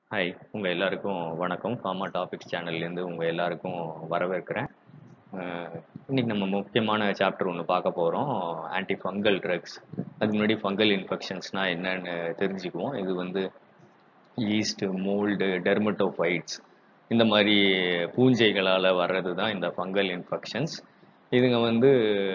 hi உங்கள் எல்லாருக்கும் வணக்கம் ஃபார்மா டாபிக்ஸ் சேனல்லேருந்து உங்கள் எல்லாருக்கும் வரவேற்கிறேன் அஹ் இன்னைக்கு நம்ம முக்கியமான சாப்டர் ஒன்று பார்க்க போகிறோம் ஆன்டி ஃபங்கல் ட்ரக்ஸ் அதுக்கு முன்னாடி ஃபங்கல் இன்ஃபெக்ஷன்ஸ்னால் என்னன்னு தெரிஞ்சுக்குவோம் இது வந்து ஈஸ்ட் மோல்டு டெர்மட்டோஃபைட்ஸ் இந்த மாதிரி பூஞ்சைகளால் வர்றது தான் இந்த ஃபங்கல் இன்ஃபெக்ஷன்ஸ் இதுங்க வந்து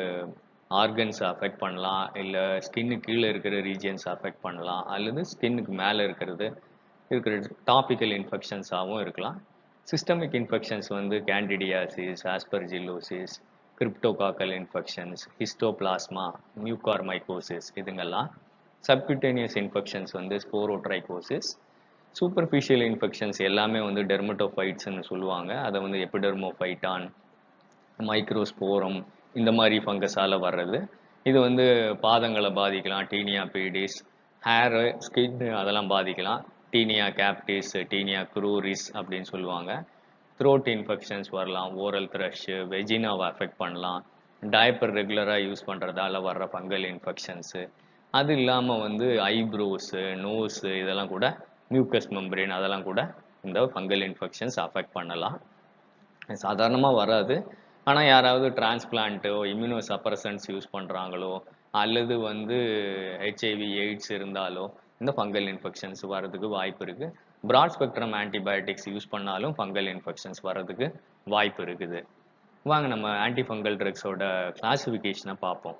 ஆர்கன்ஸ் அஃபெக்ட் பண்ணலாம் இல்லை ஸ்கின்னு கீழே இருக்கிற ரீஜியன்ஸ் அஃபெக்ட் பண்ணலாம் அல்லது ஸ்கின்னுக்கு மேலே இருக்கிறது இருக்கிற டாபிக்கல் இன்ஃபெக்ஷன்ஸாகவும் இருக்கலாம் சிஸ்டமிக் இன்ஃபெக்ஷன்ஸ் வந்து candidiasis aspergillosis cryptococcal infections histoplasma mucormycosis இதுங்கெல்லாம் சப்குட்டேனியஸ் இன்ஃபெக்ஷன்ஸ் வந்து ஸ்போரோட்ரைகோசிஸ் சூப்பர்ஃபிஷியல் இன்ஃபெக்ஷன்ஸ் எல்லாமே வந்து டெர்மட்டோஃபைட்ஸ்னு சொல்லுவாங்க அதை வந்து எபிடெர்மோஃபைட்டான் மைக்ரோஸ்போரம் இந்த மாதிரி ஃபங்கஸால் வர்றது இது வந்து பாதங்களை பாதிக்கலாம் டீனியா பீடிஸ் ஹேரு ஸ்கின் அதெல்லாம் பாதிக்கலாம் டீனியா கேப்டிஸ் டீனியா குரூரிஸ் அப்படின்னு சொல்லுவாங்க த்ரோட் இன்ஃபெக்ஷன்ஸ் வரலாம் ஓரல் த்ரஷ் வெஜினாவை அஃபெக்ட் பண்ணலாம் டயப்பர் ரெகுலராக யூஸ் பண்ணுறதால வர்ற ஃபங்கல் இன்ஃபெக்ஷன்ஸு அது இல்லாமல் வந்து ஐப்ரோஸு நோஸு இதெல்லாம் கூட மியூக்கஸ் மெம்பரேன் அதெல்லாம் கூட இந்த ஃபங்கல் இன்ஃபெக்ஷன்ஸ் அஃபெக்ட் பண்ணலாம் சாதாரணமாக வராது ஆனால் யாராவது டிரான்ஸ்பிளான்ட்டோ இம்யூனோ சப்ரசன்ஸ் யூஸ் பண்ணுறாங்களோ அல்லது வந்து ஹெச்ஐவி எய்ட்ஸ் இருந்தாலோ இந்த ஃபங்கல் இன்ஃபெக்ஷன்ஸ் வர்றதுக்கு வாய்ப்பு இருக்குது ப்ராட் ஸ்பெக்ட்ரம் ஆன்டிபயோட்டிக்ஸ் யூஸ் பண்ணாலும் ஃபங்கல் இன்ஃபெக்ஷன்ஸ் வர்றதுக்கு வாய்ப்பு இருக்குது வாங்க நம்ம ஆன்டி ஃபங்கல் ட்ரக்ஸோட கிளாசிஃபிகேஷனை பார்ப்போம்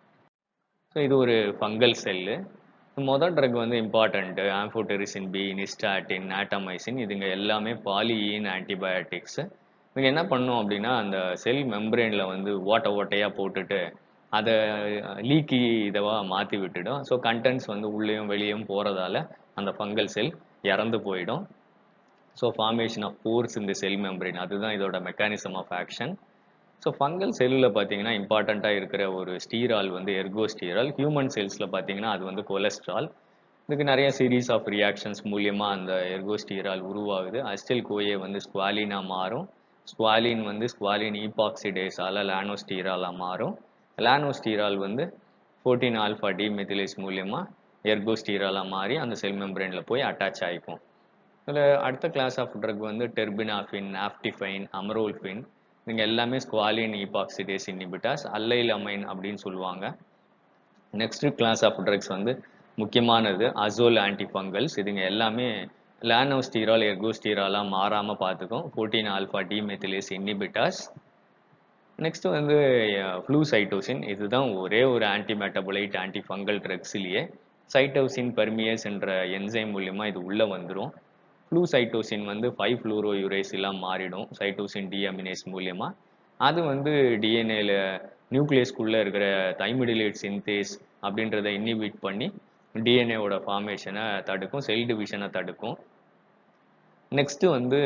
ஸோ இது ஒரு ஃபங்கல் செல்லு மொதல் ட்ரக் வந்து important amphotericin B nystatin natamycin இதுங்க எல்லாமே பாலியின் ஆன்டிபயோட்டிக்ஸ் இவங்க என்ன பண்ணும் அப்படின்னா அந்த செல் மெம்பரேனில் வந்து ஓட்டை ஓட்டையாக போட்டுட்டு அதை லீக்கி இதவா மாற்றி விட்டுடும் ஸோ கண்டென்ட்ஸ் வந்து உள்ளேயும் வெளியும் போகிறதால அந்த ஃபங்கல் செல் இறந்து போயிடும் ஸோ ஃபார்மேஷன் ஆஃப் போர்ஸ் இந்த செல் மெம்பரேன் அதுதான் இதோட mechanism of action so fungal செல்லில் பார்த்தீங்கன்னா இம்பார்ட்டண்ட்டாக இருக்கிற ஒரு ஸ்டீரால் வந்து எர்கோஸ்டீரால் ஹியூமன் செல்ஸில் பார்த்தீங்கன்னா அது வந்து கொலஸ்ட்ரால் இதுக்கு நிறைய சீரீஸ் ஆஃப் ரியாக்ஷன்ஸ் மூலியமாக அந்த எர்கோஸ்டீரால் உருவாகுது அஸ்டில் கோயே வந்து ஸ்குவாலினாக மாறும் ஸ்குவாலின் வந்து ஸ்குவாலின் ஈபாக்சிடேஸால் லானோஸ்டீராலாக மாறும் லானோஸ்டீரால் வந்து ஃபோர்டீன் ஆல்ஃபா டிமெத்திலேஸ் மூலியமாக எர்கோஸ்டீராலாக மாறி அந்த செல் மெம்பரேனில் போய் அட்டாச் ஆகிக்கும் இதில் அடுத்த கிளாஸ் ஆஃப் ட்ரக் வந்து டெர்பினாஃபின் ஆப்டிஃபைன் அமரோல்ஃபின் இவங்க எல்லாமே ஸ்குவாலின் ஈபாக்சிடேஸ் இன்ஹிபிட்டாஸ் அல்லைல் அமைன் அப்படின்னு சொல்லுவாங்க நெக்ஸ்ட் கிளாஸ் ஆஃப் ட்ரக்ஸ் வந்து முக்கியமானது அசோல் ஆன்டிஃபங்கல்ஸ் இதுங்க எல்லாமே லானோஸ்டீரால் எர்கோஸ்டீராலாக மாறாமல் பார்த்துக்கும் fourteen alpha demethylase inhibitors next வந்து ஃப்ளூசைட்டோசின் இதுதான் ஒரே ஒரு ஆன்டி மெட்டபோலைட் ஆன்டி ஃபங்கல் ட்ரக்ஸ்லேயே சைட்டோசின் பெர்மியஸ் என்ற என்சைம் மூலியமாக இது உள்ளே வந்துடும் ஃப்ளூசைட்டோசின் வந்து ஃபைவ் ஃப்ளூரோ யூரேஸ்லாம் மாறிடும் சைட்டோசின் டிஅமினேஸ் மூலியமாக அது வந்து டிஎன்ஏல நியூக்ளியஸ்குள்ளே இருக்கிற தைமிடிலேட் சின்தேஸ் அப்படின்றத இன்னிபிட் பண்ணி டிஎன்ஏவோட ஃபார்மேஷனை தடுக்கும் செல் டிவிஷனை தடுக்கும் நெக்ஸ்ட்டு வந்து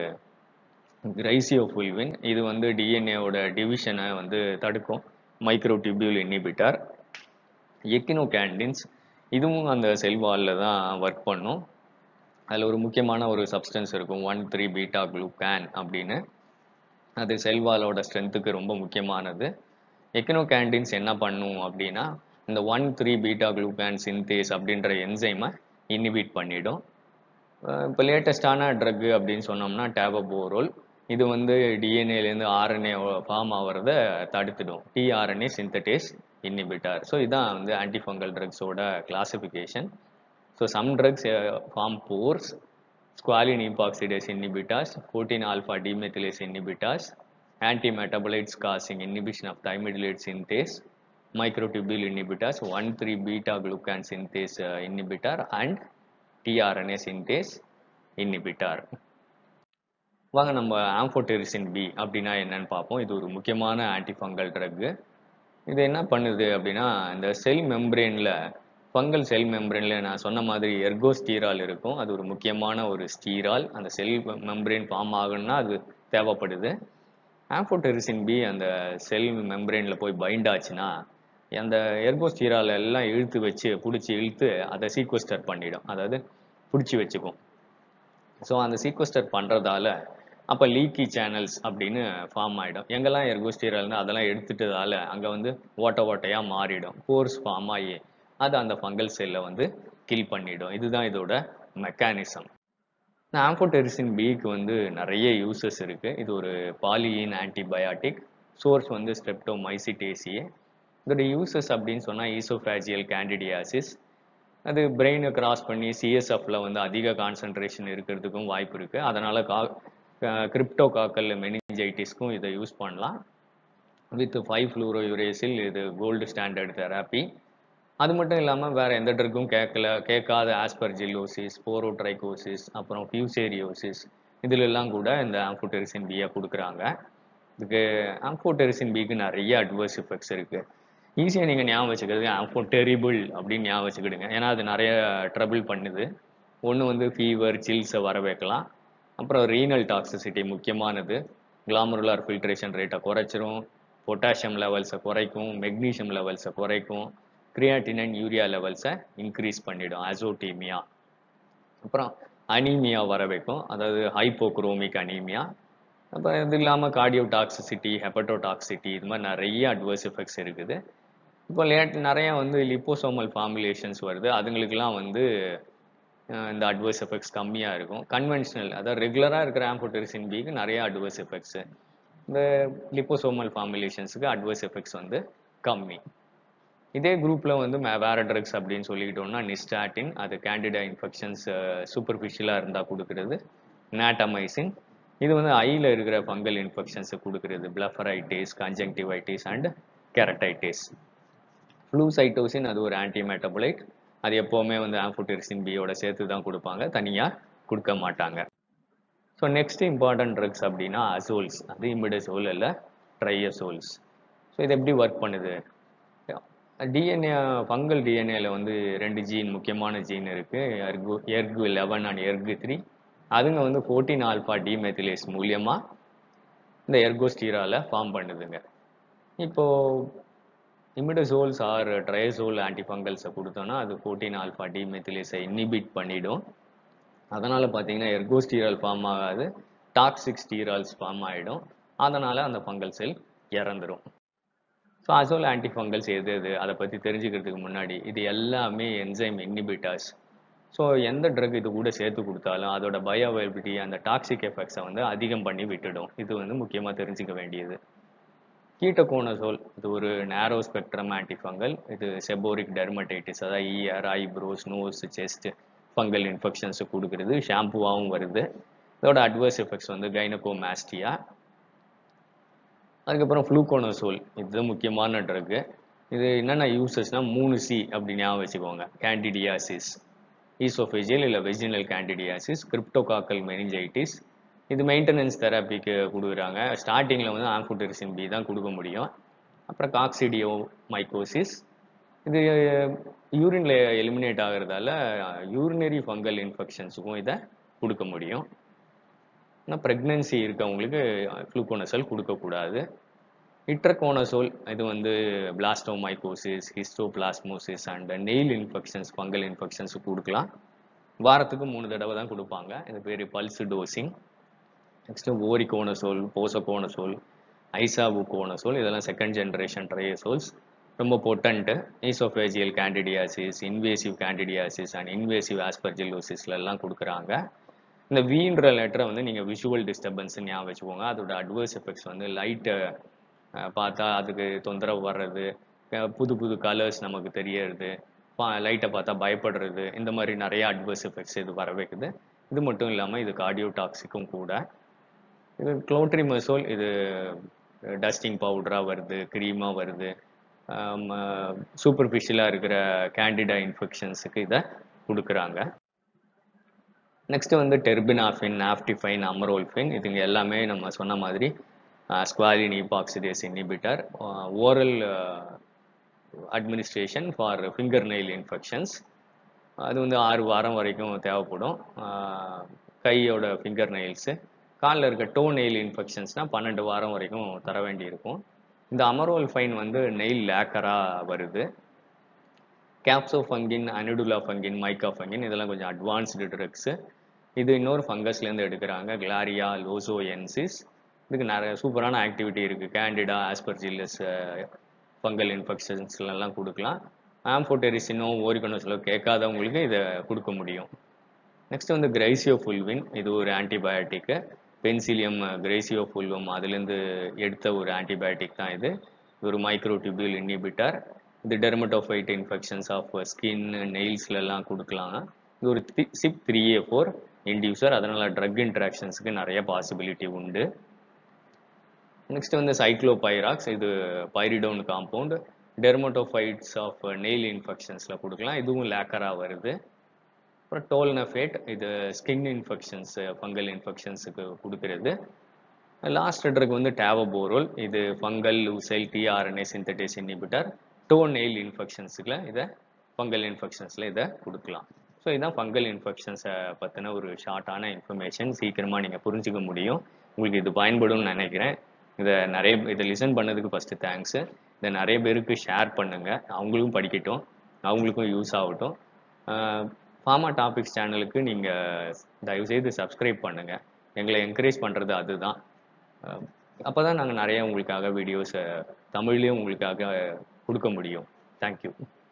கிரைசியோஃபுல்வின் இது வந்து டிஎன்ஏவோட டிவிஷனை வந்து தடுக்கும் மைக்ரோ டியூபியூல் இன்ஹிபிட்டார் எக்கினோகேண்டின்ஸ் இதுவும் அந்த செல் வாலில் தான் ஒர்க் பண்ணும் அதில் ஒரு முக்கியமான ஒரு சப்ஸ்டன்ஸ் இருக்கும் ஒன் த்ரீ பீட்டா குளூகேன் அப்படின்னு அது செல்வாலோட ஸ்ட்ரென்த்துக்கு ரொம்ப முக்கியமானது எக்கனோகேண்டின்ஸ் என்ன பண்ணும் அப்படின்னா இந்த one three beta glucan synthase அப்படின்ற என்சைமை இன்ஹிபிட் பண்ணிடும் இப்போ லேட்டஸ்டான ட்ரக் அப்படின்னு சொன்னோம்னா டேபபோரோல் இது வந்து டிஎன்ஏலேருந்து ஆர்என்ஏ ஃபார்ம் ஆகிறத தடுத்துடும் டிஆர்என்ஏ சிந்தடேஸ் இன்ஹிபிட்டார் ஸோ இதுதான் வந்து ஆன்டிஃபங்கல் ட்ரக்ஸோட classification so some drugs form pores squalene epoxidase inhibitors 14 alpha demethylase inhibitors antimetabolites causing inhibition of thymidylate synthase microtubule inhibitors 1,3 beta glucan synthase uh, inhibitor and tRNA synthase inhibitor வாங்க நம்ம amphotericin B அப்படின்னா என்னன்னு பார்ப்போம் இது ஒரு முக்கியமான antifungal drug இது என்ன பண்ணுது அப்படின்னா இந்த செல் மெம்பரேனில் ஃபங்கல் செல் மெம்பரேனில் நான் சொன்ன மாதிரி எர்கோஸ்டீரால் இருக்கும் அது ஒரு முக்கியமான ஒரு ஸ்டீரால் அந்த செல் மெம்பரேன் ஃபார்ம் ஆகணும்னா அது தேவைப்படுது ஆம்ஃபோடெரிசின் பி அந்த செல் மெம்பரேனில் போய் பைண்ட் ஆச்சுன்னா அந்த எர்கோஸ்டீரால் எல்லாம் இழுத்து வச்சு பிடிச்சி இழுத்து அதை சீக்வஸ்டர் பண்ணிடும் அதாவது பிடிச்சி வச்சுக்கும் ஸோ அந்த சீக்வஸ்டர் பண்ணுறதால அப்போ லீக்கி சேனல்ஸ் அப்படின்னு ஃபார்ம் ஆகிடும் எங்கெல்லாம் எர்கோஸ்டீரால்னு அதெல்லாம் எடுத்துட்டதால அங்கே வந்து ஓட்ட ஓட்டையாக மாறிடும் கோர்ஸ் ஃபார்ம் ஆகி அது அந்த ஃபங்கல் செல்லை வந்து கில் பண்ணிடும் இதுதான் இதோட மெக்கானிசம் இந்த ஆம்போடெரிசின் பிக்கு வந்து நிறைய யூசஸ் இருக்கு இது ஒரு பாலியின் ஆன்டிபயாட்டிக் சோர்ஸ் வந்து ஸ்ட்ரெப்டோமைசிட்டேசியே இதோட யூசஸ் அப்படின்னு சொன்னால் ஈசோஃபேஜியல் கேண்டிடியாசிஸ் அது பிரெயினை கிராஸ் பண்ணி சிஎஸ்எஃப்ல வந்து அதிக கான்சன்ட்ரேஷன் இருக்கிறதுக்கும் வாய்ப்பு இருக்கு அதனால கா கிரிப்டோகாக்கல் மெனிஞ்சைட்டிஸ்க்கும் இதை யூஸ் பண்ணலாம் வித் ஃபைவ் ஃப்ளூரோயுரேசில் இது கோல்டு ஸ்டாண்டர்ட் தெராப்பி அது மட்டும் இல்லாமல் வேற எந்த ட்ரக்கும் கேட்கல கேட்காத ஆஸ்பர்ஜில்லோசிஸ் போரோட்ரைகோசிஸ் அப்புறம் ஃபியூசேரியோசிஸ் இதிலெல்லாம் கூட இந்த ஆம்போடெரிசின் பியை கொடுக்குறாங்க இதுக்கு ஆம்போடெரிசின் பிக்கு நிறைய அட்வர்ஸ் எஃபெக்ட்ஸ் இருக்கு ஈஸியாக நீங்கள் ஞாபகம் வச்சுக்கிறது ஆம்போ டெரிபிள் அப்படின்னு ஞாபகம் வச்சுக்கிடுங்க ஏன்னா அது நிறைய ட்ரபிள் பண்ணுது ஒன்று வந்து ஃபீவர் சில்ஸை வர வைக்கலாம் அப்புறம் ரீனல் டாக்ஸிசிட்டி முக்கியமானது கிளாமருலார் ஃபில்ட்ரேஷன் ரேட்டை குறைச்சிரும் பொட்டாசியம் லெவல்ஸை குறைக்கும் மெக்னீஷியம் லெவல்ஸை குறைக்கும் கிரியாட்டினன் யூரியா லெவல்ஸை இன்க்ரீஸ் பண்ணிடும் அசோட்டீமியா அப்புறம் அனீமியா வர வைக்கும் அதாவது ஹைப்போக்ரோமிக் அனீமியா அப்புறம் இது இல்லாமல் கார்டியோ டாக்ஸிசிட்டி ஹெப்படோடாக்சிட்டி இது மாதிரி நிறைய அட்வர்ஸ் எஃபெக்ட்ஸ் இருக்குது இப்போ லேட் நிறைய வந்து லிப்போசோமல் ஃபார்முலேஷன்ஸ் வருது அதுங்களுக்கெல்லாம் வந்து அஹ், இந்த அட்வர்ஸ் எஃபெக்ட்ஸ் கம்மியாக இருக்கும் கன்வென்ஷனல் அதாவது ரெகுலராக இருக்கிற ஆம்போடெரிசின் பிக்கு நிறைய அட்வர்ஸ் எஃபெக்ட்ஸு இந்த லிப்போசோமல் ஃபார்முலேஷன்ஸுக்கு அட்வர்ஸ் எஃபெக்ட்ஸ் வந்து கம்மி இதே குரூப்பில் வந்து மே- வேற ட்ரக்ஸ் அப்படின்னு சொல்லிக்கிட்டோம்னா நிஸ்டாட்டின் அது கேண்டிடா இன்ஃபெக்ஷன்ஸ் சூப்பர்ஃபிஷியலாக இருந்தால் கொடுக்கறது நாட்டமைசின் இது வந்து ஐயில் இருக்கிற ஃபங்கல் இன்ஃபெக்ஷன்ஸை கொடுக்கறது பிளஃபரைட்டிஸ் கன்ஜங்டிவைட்டிஸ் அண்ட் கெரட்டைட்டிஸ் ஃப்ளூசைட்டோசின் அது ஒரு ஆன்டிமெட்டபுலைட் அது எப்போவுமே வந்து ஆம்போடெரிசின் பியோட சேர்த்து தான் கொடுப்பாங்க தனியாக கொடுக்க மாட்டாங்க ஸோ நெக்ஸ்ட் இம்பார்ட்டன்ட் ட்ரக்ஸ் அப்படின்னா அசோல்ஸ் அது இமிடசோல் இல்லை ட்ரையசோல்ஸ் ஸோ இது எப்படி ஒர்க் பண்ணுது டிஎன்ஏ ஃபங்கல் டிஎன்ஏல வந்து ரெண்டு ஜீன் முக்கியமான ஜீன் இருக்கு ERG ERG eleven and ERG three அதுங்க வந்து ஃபோர்டீன் ஆல்ஃபா டிமெத்திலேஸ் மூலியமா இந்த எர்கோஸ்டீரால ஃபார்ம் பண்ணுதுங்க இப்போ இமிடசோல்ஸ் ஆர் ட்ரையசோல் ஆன்டிஃபங்கல்ஸை கொடுத்தோம்னா அது ஃபோர்டீன் ஆல்ஃபா டிமெத்திலேஸை இன்ஹிபிட் பண்ணிடும் அதனால பார்த்தீங்கன்னா எர்கோஸ்டீரால் ஃபார்ம் ஆகாது டாக்ஸிக் ஸ்டீரால்ஸ் ஃபார்ம் ஆகிடும் அதனால அந்த ஃபங்கல் செல் இறந்துரும் ஸோ அசோல் ஆன்டிஃபங்கல்ஸ் எது எது அதை பற்றி தெரிஞ்சுக்கிறதுக்கு முன்னாடி இது எல்லாமே என்சைம் இன்ஹிபிட்டர்ஸ் ஸோ எந்த ட்ரக் இது கூட சேர்த்து கொடுத்தாலும் அதோட பயோவைபிலிட்டி அந்த டாக்ஸிக் எஃபெக்ட்ஸை வந்து அதிகம் பண்ணி விட்டுடும் இது வந்து முக்கியமாக தெரிஞ்சுக்க வேண்டியது கீட்டோகோனசோல் இது ஒரு நேரோ ஸ்பெக்ட்ரம் ஆன்டிஃபங்கல் இது செபோரிக் டெர்மடைட்டிஸ் அதாவது ear eyebrows nose chest fungal infections கொடுக்குறது ஷாம்புவாகவும் வருது இதோட அட்வர்ஸ் எஃபெக்ட்ஸ் வந்து கைனகோமாஸ்டியா அதுக்கப்புறம் ஃப்ளூகோனோசோல் இது முக்கியமான ட்ரக்கு இது என்னென்ன யூசஸ்னா மூணு சி அப்படி ஞாபகம் வச்சுக்கோங்க கேண்டிடியாசிஸ் ஈசோஃபேஜியல் இல்லை வெஜினல் கேண்டிடியாசிஸ் கிரிப்டோகாக்கல் மெனிஞ்சைட்டிஸ் இது மெயின்டெனன்ஸ் தெரப்பிக்கு கொடுக்குறாங்க ஸ்டார்டிங்கில் வந்து ஆம்போடெரிசின் பி தான் கொடுக்க முடியும் அப்புறம் காக்சிடியோ மைக்கோசிஸ் இது யூரின்ல எலிமினேட் ஆகிறதால யூரினரி ஃபங்கல் இன்ஃபெக்ஷன்ஸுக்கும் இதை கொடுக்க முடியும் ஆனால் ப்ரெக்னென்சி இருக்கவங்களுக்கு ஃப்ளூகோனசோல் கொடுக்கக்கூடாது இட்ரகோனசோல் இது வந்து blastomycosis histoplasmosis and nail infections fungal infections கொடுக்கலாம் வாரத்துக்கு மூணு தடவை தான் கொடுப்பாங்க இது பேர் pulse dosing next voriconazole posaconazole isavuconazole இதெல்லாம் செகண்ட் ஜென்ரேஷன் ட்ரையசோல்ஸ் ரொம்ப potent oesophageal candidiasis invasive candidiasis and invasive ஆஸ்பர்ஜிலோசிஸ்ல எல்லாம் கொடுக்குறாங்க இந்த வீன்ற லெட்டரை வந்து நீங்கள் விஷுவல் டிஸ்டர்பன்ஸ் ஞாபகம் வச்சுக்கோங்க அதோட அட்வர்ஸ் எஃபெக்ட்ஸ் வந்து லைட்டை பார்த்தா அதுக்கு தொந்தரவு வர்றது அஹ் புது புது கலர்ஸ் நமக்கு தெரியறது லைட்டை பார்த்தா பயப்படுறது இந்த மாதிரி நிறைய அட்வர்ஸ் எஃபெக்ட்ஸ் இது வர வைக்குது இது மட்டும் இல்லாமல் இது கார்டியோ டாக்ஸிக்கும் கூட இது குளோட்ரிமசோல் இது டஸ்டிங் பவுடராக வருது க்ரீமாக வருது சூப்பர்ஃபிஷியலாக இருக்கிற கேண்டிடா இன்ஃபெக்ஷன்ஸுக்கு இதை கொடுக்குறாங்க நெக்ஸ்ட் வந்து டெர்பினாஃபின் நாப்டிஃபைன் அமரோல்ஃபின் இதுங்க எல்லாமே நம்ம சொன்ன மாதிரி squalene epoxidase inhibitor oral administration for finger nail infections அது வந்து ஆறு வாரம் வரைக்கும் தேவைப்படும் ஆஹ் கையோட ஃபிங்கர் நெயில்ஸு காலில் இருக்க டோ நெயில் இன்ஃபெக்ஷன்ஸ்னால் பன்னெண்டு வாரம் வரைக்கும் தர வேண்டியிருக்கும் இந்த அமரோல் ஃபைன் வந்து நெயில் லேக்கராக வருது கேப்சோ ஃபங்கின் அனிடுலா ஃபங்கின் மைக்கா ஃபங்கின் இதெல்லாம் கொஞ்சம் அட்வான்ஸ்டு ட்ரக்ஸு இது இன்னொரு ஃபங்கஸ்லேருந்து எடுக்கிறாங்க கிளாரியா லோசோயன்சிஸ் இதுக்கு நிறைய சூப்பரான ஆக்டிவிட்டி இருக்குது கேண்டிடா ஆஸ்பர்ஜில்லஸ் ஃபங்கல் இன்ஃபெக்ஷன்ஸ்லாம் கொடுக்கலாம் ஆம்போடெரிசினோ ஓரிகனோஸிலோ கேட்காதவங்களுக்கு இதை கொடுக்க முடியும் நெக்ஸ்ட் வந்து கிரைசியோஃபுல்வின் இது ஒரு ஆன்டிபயோட்டிக்கு பென்சிலியம் கிரைசியோஃபுல்வம் அதுலேருந்து எடுத்த ஒரு ஆன்டிபயோட்டிக் தான் இது இது ஒரு மைக்ரோடிபியூல் இன்ஹிபிட்டர் இது டெர்மட்டோஃபைட் இன்ஃபெக்ஷன்ஸ் ஆஃப் ஸ்கின் நெயில்ஸ்லலாம் கொடுக்கலாம் இது ஒரு CYP three A four inducer அதனால் ட்ரக் இன்ட்ராக்ஷன்ஸுக்கு நிறைய பாசிபிலிட்டி உண்டு நெக்ஸ்ட் வந்து சைக்ளோபைராக்ஸ் இது pyridone compound dermatophytes of nail இன்ஃபெக்ஷன்ஸில் கொடுக்கலாம் இதுவும் லேக்கராக வருது அப்புறம் டோல்னஃபேட் இது ஸ்கின் இன்ஃபெக்ஷன்ஸ் ஃபங்கல் இன்ஃபெக்ஷன்ஸுக்கு கொடுக்கறது லாஸ்ட் ட்ரக் வந்து டேவபோரோல் இது fungal leucyl tRNA synthetase inhibitor toe nail இன்ஃபெக்ஷன்ஸுக்குல இதை ஃபங்கல் இன்ஃபெக்ஷன்ஸில் இதை கொடுக்கலாம் ஸோ இதுதான் ஃபங்கல் இன்ஃபெக்ஷன்ஸை பற்றின ஒரு ஷார்ட்டான இன்ஃபர்மேஷன் சீக்கிரமாக நீங்கள் புரிஞ்சுக்க முடியும் உங்களுக்கு இது பயன்படும்னு நினைக்கிறேன் இதை நிறைய இதை லிசன் பண்ணதுக்கு ஃபஸ்ட்டு தேங்க்ஸு இதை நிறைய பேருக்கு ஷேர் பண்ணுங்கள் அவங்களுக்கும் படிக்கட்டும் அவங்களுக்கும் யூஸ் ஆகட்டும் ஃபார்மா டாபிக்ஸ் சேனலுக்கு நீங்கள் தயவுசெய்து சப்ஸ்கிரைப் பண்ணுங்கள் எங்களை என்கரேஜ் பண்ணுறது அதுதான் அப்போ தான் நாங்கள் நிறைய உங்களுக்காக வீடியோஸை தமிழ்லேயும் உங்களுக்காக கொடுக்க முடியும் தேங்க்யூ